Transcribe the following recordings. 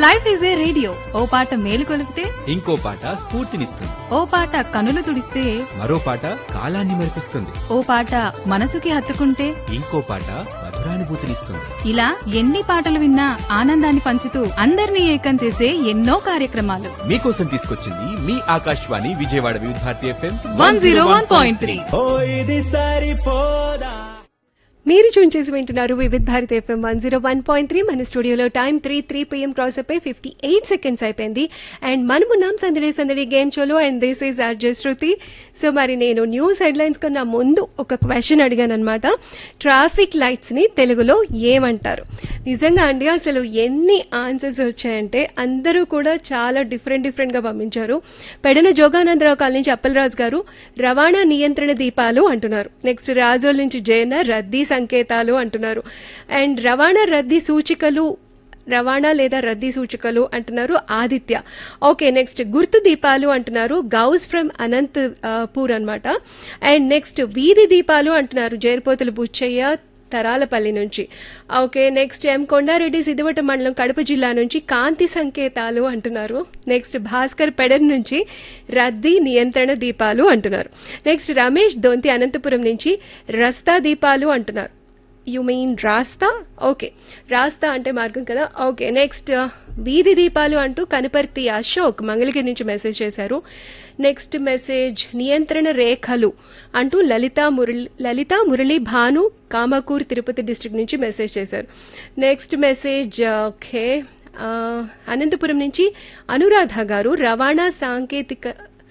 life is a radio ఓ పాట మేలు కొలిపితే ఇంకో పాట స్ఫూర్తినిస్తుంది ఓ పాట కనులు తుడిస్తే మరో పాట కాలాన్ని మరిపిస్తుంది ఓ పాట మనసుకి హత్తుకుంటే ఇంకో పాట మధురానుభూతినిస్తుంది ఇలా ఎన్ని పాటలు విన్నా ఆనందాన్ని పంచుతూ అందరినీ ఏకం చేసే ఎన్నో కార్యక్రమాలు మీకోసం తీసుకొచ్చింది మీ Akashvani Vijayawada Vividh Bharati FM one zero one point three ఓ ఇది సరిపోదా మీరు చూన్ చేసి వింటున్నారు Vividh Bharat FM one zero one point three మన స్టూడియోలో time three three PM cross అయిపోయి ఫిఫ్టీ ఎయిట్ సెకండ్స్ అయిపోయింది అండ్ మనమున్నాం సందడి సందడి గేమ్ షోలో and this is RJ Shruti so మరి నేను న్యూస్ హెడ్లైన్స్ కన్నా ముందు ఒక క్వశ్చన్ అడిగాను అనమాట ట్రాఫిక్ లైట్స్ని తెలుగులో ఏమంటారు నిజంగా అండి అసలు ఎన్ని ఆన్సర్స్ వచ్చాయంటే అందరూ కూడా చాలా డిఫరెంట్ డిఫరెంట్గా పంపించారు పెడన జోగానందరావు కాలనీ నుంచి అప్పలరాజు గారు రవాణా నియంత్రణ దీపాలు అంటున్నారు నెక్స్ట్ రాజోల్ నుంచి జయన రద్దీ సంకేతాలు అంటున్నారు అండ్ రవాణా రద్దీ సూచికలు రవాణా లేదా రద్దీ సూచికలు అంటున్నారు ఆదిత్య ఓకే నెక్స్ట్ గుర్తు దీపాలు అంటున్నారు గౌస్ ఫ్రమ్ అనంత్ ఆ, పూర్ అనమాట అండ్ నెక్స్ట్ వీధి దీపాలు అంటున్నారు జేర్పోతులు బుచ్చయ్య తరాలపల్లి నుంచి okay next M Kondareddy Siddivata మండలం కడప జిల్లా నుంచి కాంతి సంకేతాలు అంటున్నారు నెక్స్ట్ భాస్కర్ పెడర్ నుంచి రద్దీ నియంత్రణ దీపాలు అంటున్నారు నెక్స్ట్ రమేష్ దొంతి అనంతపురం నుంచి రస్తా దీపాలు అంటున్నారు యు మీన్ రాస్తా ఓకే రాస్తా అంటే మార్గం కదా ఓకే నెక్స్ట్ వీధి దీపాలు అంటూ కనపర్తి అశోక్ మంగళగిరి నుంచి మెసేజ్ చేశారు నెక్స్ట్ మెసేజ్ నియంత్రణ రేఖలు అంటూ లలిత మురళి లలిత మురళి భాను కామకూర్ తిరుపతి డిస్ట్రిక్ట్ నుంచి మెసేజ్ చేశారు నెక్స్ట్ మెసేజ్ ఓకే ఆ, అనంతపురం నుంచి అనురాధ గారు రవాణా సాంకేతిక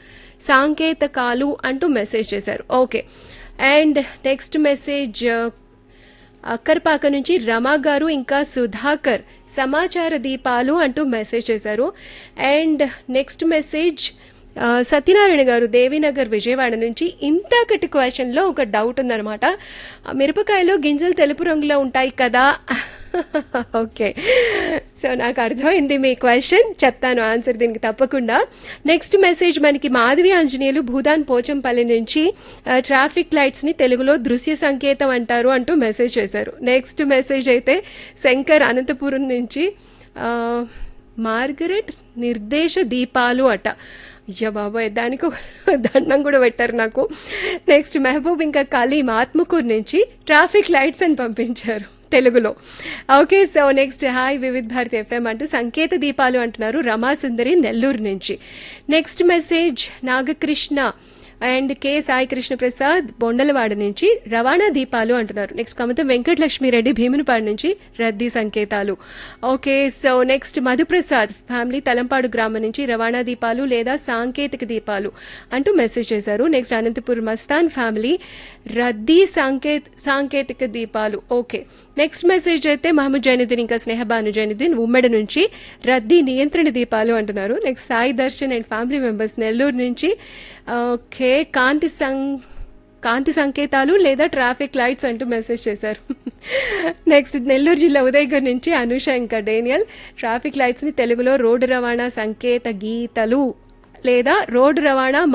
సాంకేతకాలు అంటూ మెసేజ్ చేశారు okay and next message Akkarpaka నుంచి రమా గారు ఇంకా సుధాకర్ సమాచార దీపాలు అంటూ మెసేజ్ చేశారు అండ్ నెక్స్ట్ మెసేజ్ ఆ, సత్యనారాయణ గారు దేవీనగర్ విజయవాడ నుంచి ఇంతకటి క్వశ్చన్లో ఒక డౌట్ ఉందన్నమాట ఆ, మిరపకాయలో గింజలు తెలుపు రంగులో ఉంటాయి కదా ఓకే సో నాకు అర్థమైంది మీ క్వశ్చన్ చెప్తాను ఆన్సర్ దీనికి తప్పకుండా నెక్స్ట్ మెసేజ్ మనకి మాధవి ఆంజనేయులు భూదాన్ పోచంపల్లి నుంచి ఆ, ట్రాఫిక్ లైట్స్ని తెలుగులో దృశ్య సంకేతం అంటారు అంటూ మెసేజ్ చేశారు నెక్స్ట్ మెసేజ్ అయితే శంకర్ అనంతపురం నుంచి ఆ, మార్గరెట్ నిర్దేశ దీపాలు అట అయ్యా బాబాయ్ దానికి ఒక దండం కూడా పెట్టారు నాకు నెక్స్ట్ మెహబూబ్ ఇంకా కలీం ఆత్మకూరు నుంచి ట్రాఫిక్ లైట్స్ అని పంపించారు తెలుగులో okay so next hi Vividh Bharati FM అంటూ సంకేత దీపాలు అంటున్నారు రమాసుందరి నెల్లూరు నుంచి next message Nagakrishna and K Sai Krishna Prasad Bondalavada నుంచి రవాణా దీపాలు అంటున్నారు నెక్స్ట్ కమతం వెంకటలక్ష్మిరెడ్డి భీమునిపాడు నుంచి రద్దీ సంకేతాలు okay so next Madhuprasad family Talampadu గ్రామం నుంచి రవాణా దీపాలు లేదా సాంకేతిక దీపాలు అంటూ మెసేజ్ చేశారు నెక్స్ట్ అనంతపురం మస్తాన్ ఫ్యామిలీ రద్దీ సాంకేత సాంకేతిక దీపాలు ఓకే నెక్స్ట్ మెసేజ్ అయితే మహమ్మద్ జైనుద్దీన్ ఇంకా స్నేహబాను జైనుద్దీన్ ఉమ్మడి నుంచి రద్దీ నియంత్రణ దీపాలు అంటున్నారు next Sai Darshan and family members Nellore నుంచి ఓకే కాంతి సం కాంతి సంకేతాలు లేదా ట్రాఫిక్ లైట్స్ అంటూ మెసేజ్ చేశారు నెక్స్ట్ నెల్లూరు జిల్లా ఉదయగర్ నుంచి అనుష ఇంకా డేనియల్ ట్రాఫిక్ లైట్స్ని తెలుగులో రోడ్డు రవాణా సంకేత గీతలు లేదా రోడ్డు రవాణా